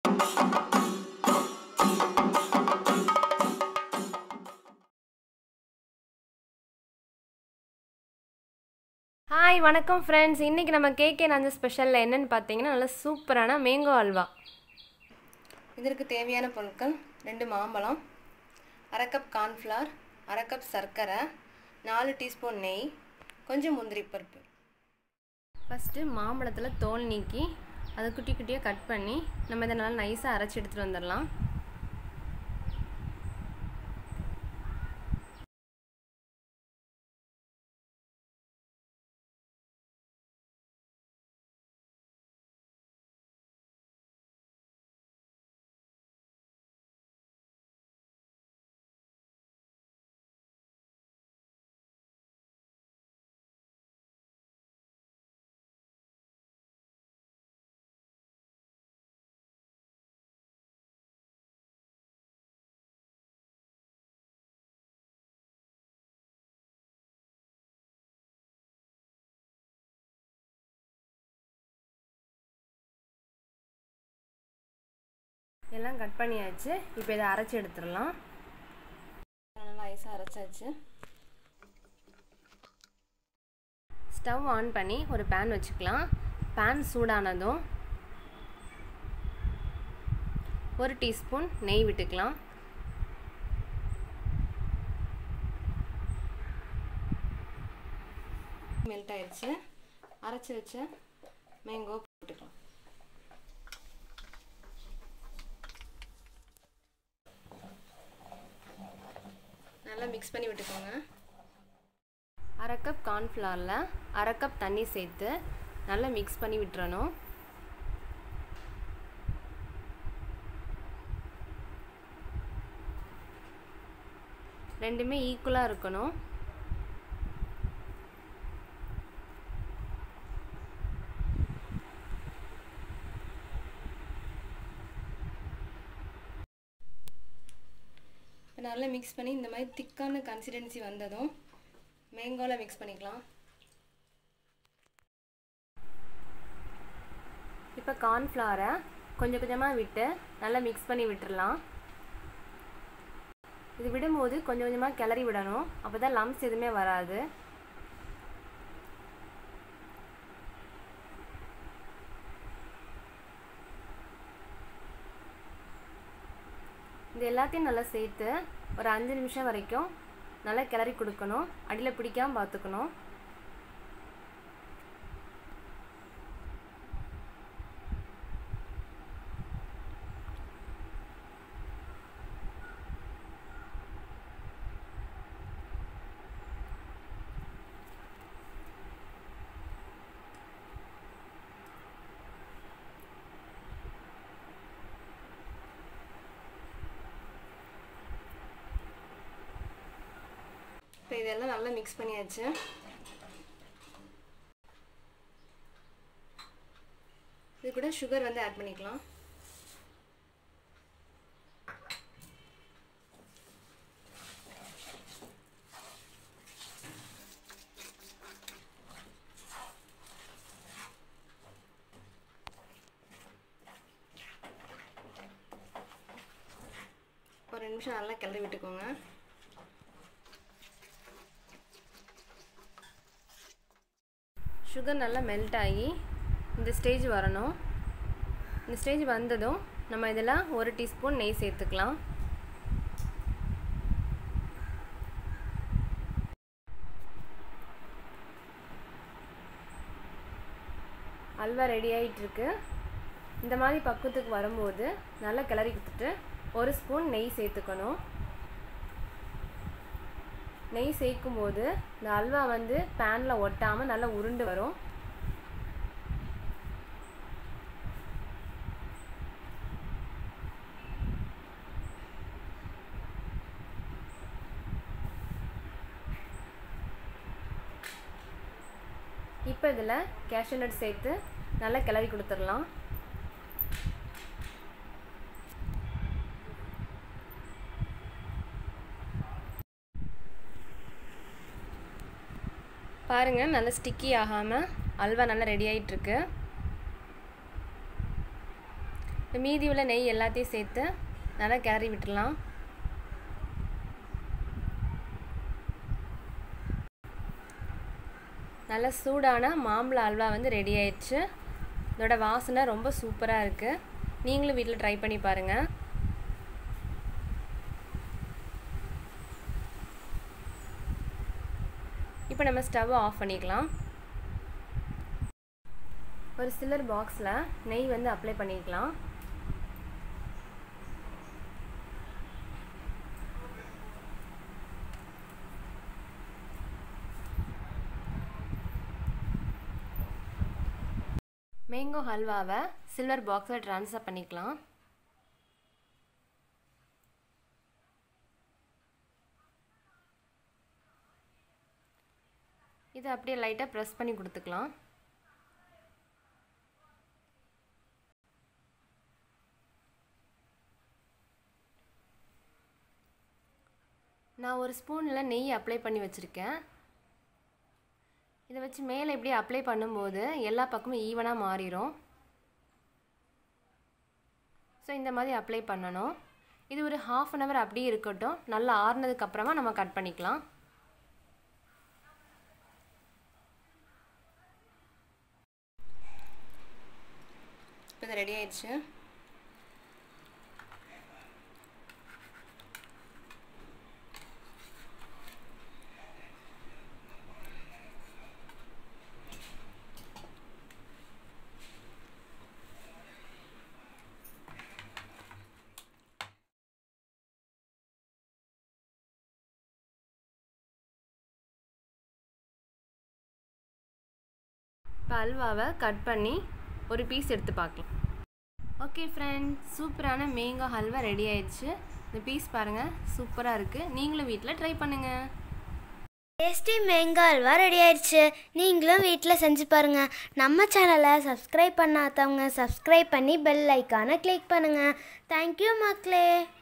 hi வணக்கம் friends இன்றைக்கி நம்ம கேகே நஞ்ச ஸ்பெஷலில் என்னென்னு பார்த்தீங்கன்னா நல்ல சூப்பரான மேங்கோ அல்வா இதற்கு தேவையான பொருட்கள் ரெண்டு மாம்பழம் அரை கப் கார்ன்ஃப்ளவர் அரை கப் சர்க்கரை நாலு டீஸ்பூன் நெய் கொஞ்சம் முந்திரி பருப்பு ஃபஸ்ட்டு மாம்பழத்தில் தோல் நீக்கி அதை குட்டி குட்டியாக கட் பண்ணி நம்ம இதை நல்லா நைஸாக அரைச்சி எடுத்துகிட்டு வந்துடலாம் எல்லாம் கட் பண்ணியாச்சு இப்போ இதை அரைச்சி எடுத்துடலாம் நல்லா ஐஸாக அரைச்சாச்சு ஸ்டவ் ஆன் பண்ணி ஒரு பேன் வச்சுக்கலாம் பேன் சூடானதும் ஒரு டீஸ்பூன் நெய் விட்டுக்கலாம் மெல்ட் ஆயிடுச்சு அரைச்சி வச்ச மேங்கோ போட்டுக்கலாம் நல்லா மிக்ஸ் பண்ணி விட்டுக்கோங்க அரை கப் கார்ன்ஃப்ளவரில் அரை கப் தண்ணி சேர்த்து நல்லா மிக்ஸ் பண்ணி விட்டுறணும் ரெண்டுமே ஈக்குவலாக இருக்கணும் இப்போ நல்லா மிக்ஸ் பண்ணி இந்த மாதிரி திக்கான கன்சிஸ்டன்சி வந்ததும் மேங்கோவில் மிக்ஸ் பண்ணிக்கலாம் இப்போ கார்ன்ஃப்ளவரை கொஞ்சம் கொஞ்சமாக விட்டு நல்லா மிக்ஸ் பண்ணி விட்டுடலாம் இது விடும்போது கொஞ்சம் கொஞ்சமாக கிளறி விடணும் அப்போ தான் லம்ஸ் எதுவுமே வராது இது எல்லாத்தையும் நல்லா சேர்த்து ஒரு அஞ்சு நிமிஷம் வரைக்கும் நல்லா கிளறி கொடுக்கணும் அடியில் பிடிக்காமல் பார்த்துக்கணும் இப்போ இதெல்லாம் நல்லா மிக்ஸ் பண்ணியாச்சு இது கூட சுகர் வந்து ஆட் பண்ணிக்கலாம் ஒரு நிமிஷம் நல்லா கிளறி விட்டுக்கோங்க சுகர் நல்லா மெல்ட் ஆகி இந்த ஸ்டேஜ் வரணும் இந்த ஸ்டேஜ் வந்ததும் நம்ம இதில் ஒரு டீஸ்பூன் நெய் சேர்த்துக்கலாம் அல்வா ரெடி ஆகிட்டுருக்கு இந்த மாதிரி பக்குவத்துக்கு வரும்போது நல்லா கிளறி கொடுத்துட்டு ஒரு ஸ்பூன் நெய் சேர்த்துக்கணும் நெய் சேர்க்கும் போது இந்த அல்வா வந்து பேனில் ஒட்டாமல் நல்லா உருண்டு வரும் இப்போ இதில் கேஷ்யூ நட் சேர்த்து நல்லா கிளறி கொடுத்துடலாம் பாருங்கள் நல்லா ஸ்டிக்கி ஆகாமல் அல்வா நல்லா ரெடி ஆகிட்டுருக்கு இந்த மீதி உள்ள நெய் எல்லாத்தையும் சேர்த்து நல்லா கிளறி விட்டுடலாம் நல்ல சூடான மாம்பழ அல்வா வந்து ரெடி ஆயிடுச்சு இதோட வாசனை ரொம்ப சூப்பராக இருக்குது நீங்களும் வீட்டில் ட்ரை பண்ணி பாருங்கள் இப்போ நம்ம ஸ்டவ் ஆஃப் பண்ணிக்கலாம் ஒரு சில்லர் பாக்ஸில் நெய் வந்து அப்ளை பண்ணிக்கலாம் மேங்கோ ஹல்வாவை சில்வர் பாக்ஸில் ட்ரான்ஸ்ஃபர் பண்ணிக்கலாம் இதை அப்படியே லைட்டாக ப்ரெஸ் பண்ணி கொடுத்துக்கலாம் நான் ஒரு ஸ்பூனில் நெய் அப்ளை பண்ணி வச்சுருக்கேன் இதை வச்சு மேலே இப்படி அப்ளை பண்ணும்போது எல்லா பக்கமும் ஈவனாக மாறிடும் ஸோ இந்த மாதிரி அப்ளை பண்ணணும் இது ஒரு ஹாஃப் அன் ஹவர் அப்படியே இருக்கட்டும் நல்லா ஆறுனதுக்கப்புறமா நம்ம கட் பண்ணிக்கலாம் இப்போ இது ரெடி ஆயிடுச்சு இப்போ அல்வாவை கட் பண்ணி ஒரு பீஸ் எடுத்து பார்க்கலாம் ஓகே ஃப்ரெண்ட்ஸ் சூப்பரான மேங்கோ ஹல்வா ரெடி ஆயிடுச்சு இந்த பீஸ் பாருங்கள் சூப்பராக இருக்குது நீங்களும் வீட்டில் ட்ரை பண்ணுங்கள் டேஸ்டி மேங்கோ அல்வா ரெடி ஆயிடுச்சு நீங்களும் வீட்டில் செஞ்சு பாருங்கள் நம்ம சேனலை சப்ஸ்கிரைப் பண்ணாதவங்க சப்ஸ்கிரைப் பண்ணி பெல் ஐக்கானை கிளிக் பண்ணுங்கள் தேங்க்யூ மக்களே